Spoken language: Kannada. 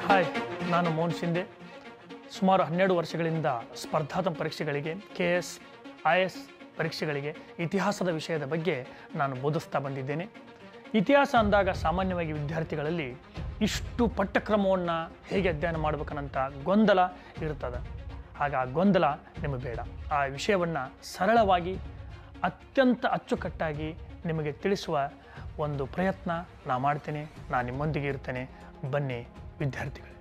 ಹಾಯ್ ನಾನು ಮೋಹನ್ ಶಿಂದೆ ಸುಮಾರು ಹನ್ನೆರಡು ವರ್ಷಗಳಿಂದ ಸ್ಪರ್ಧಾತ್ಮಕ ಪರೀಕ್ಷೆಗಳಿಗೆ ಕೆ ಎಸ್ ಐ ಎಸ್ ಪರೀಕ್ಷೆಗಳಿಗೆ ಇತಿಹಾಸದ ವಿಷಯದ ಬಗ್ಗೆ ನಾನು ಬೋಧಿಸ್ತಾ ಬಂದಿದ್ದೇನೆ ಇತಿಹಾಸ ಅಂದಾಗ ಸಾಮಾನ್ಯವಾಗಿ ವಿದ್ಯಾರ್ಥಿಗಳಲ್ಲಿ ಇಷ್ಟು ಪಠ್ಯಕ್ರಮವನ್ನು ಹೇಗೆ ಅಧ್ಯಯನ ಮಾಡ್ಬೇಕನ್ನಂಥ ಗೊಂದಲ ಇರ್ತದೆ ಆಗ ಆ ಗೊಂದಲ ನಿಮಗೆ ಬೇಡ ಆ ವಿಷಯವನ್ನು ಸರಳವಾಗಿ ಅತ್ಯಂತ ಅಚ್ಚುಕಟ್ಟಾಗಿ ನಿಮಗೆ ತಿಳಿಸುವ ಒಂದು ಪ್ರಯತ್ನ ನಾ ಮಾಡ್ತೇನೆ ನಾನು ನಿಮ್ಮೊಂದಿಗೆ ಇರ್ತೇನೆ ಬನ್ನಿ ವಿದ್ಯಾರ್ಥಿಗಳು